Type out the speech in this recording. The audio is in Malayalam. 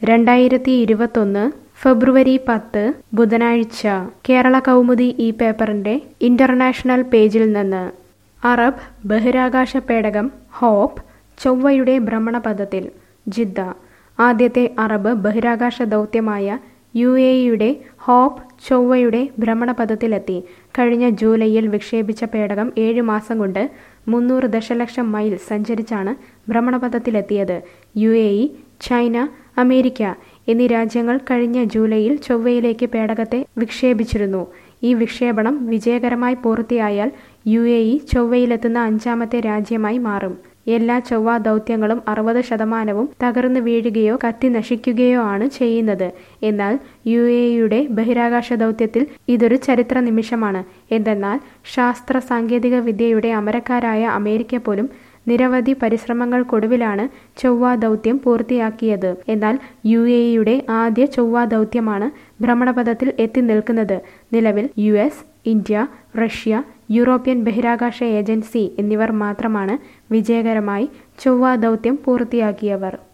രണ്ടായിരത്തി ഇരുപത്തൊന്ന് ഫെബ്രുവരി പത്ത് ബുധനാഴ്ച കേരള കൗമുദി ഈ പേപ്പറിന്റെ ഇന്റർനാഷണൽ പേജിൽ നിന്ന് അറബ് ബഹിരാകാശ പേടകം ഹോപ്പ് ചൊവ്വയുടെ ഭ്രമണപഥത്തിൽ ജിദ്ദ ആദ്യത്തെ അറബ് ബഹിരാകാശ ദൗത്യമായ യു എ യുടെ ഹോപ്പ് ചൊവ്വയുടെ ഭ്രമണപഥത്തിലെത്തി കഴിഞ്ഞ ജൂലൈയിൽ വിക്ഷേപിച്ച പേടകം ഏഴ് മാസം കൊണ്ട് മുന്നൂറ് ദശലക്ഷം മൈൽ സഞ്ചരിച്ചാണ് ഭ്രമണപഥത്തിലെത്തിയത് U A E China America എന്നീ രാജ്യങ്ങൾ കഴിഞ്ഞ ജൂലൈയിൽ ചൊവ്വയിലേക്ക് പേടകത്തെ വിക്ഷേപിച്ചിരുന്നു ഈ വിക്ഷേപണം വിജയകരമായി പൂർത്തിയായാൽ യു എ ഇ ചൊവ്വയിലെത്തുന്ന അഞ്ചാമത്തെ രാജ്യമായി മാറും എല്ലാ ചൊവ്വ ദൗത്യങ്ങളും അറുപത് ശതമാനവും തകർന്നു വീഴുകയോ കത്തി നശിക്കുകയോ ആണ് ചെയ്യുന്നത് എന്നാൽ യു എ യുടെ ബഹിരാകാശ ദൗത്യത്തിൽ ഇതൊരു ചരിത്ര നിമിഷമാണ് എന്തെന്നാൽ ശാസ്ത്ര സാങ്കേതിക വിദ്യയുടെ അമരക്കാരായ അമേരിക്ക പോലും നിരവധി പരിശ്രമങ്ങൾക്കൊടുവിലാണ് ചൊവ്വ ദൗത്യം പൂർത്തിയാക്കിയത് എന്നാൽ യു എ യുടെ ആദ്യ ചൊവ്വ ദൗത്യമാണ് ഭ്രമണപഥത്തിൽ എത്തി നിൽക്കുന്നത് നിലവിൽ U S India Russia European ബഹിരാകാശ ഏജൻസി എന്നിവർ മാത്രമാണ് വിജയകരമായി ചൊവ്വ ദൗത്യം പൂർത്തിയാക്കിയവർ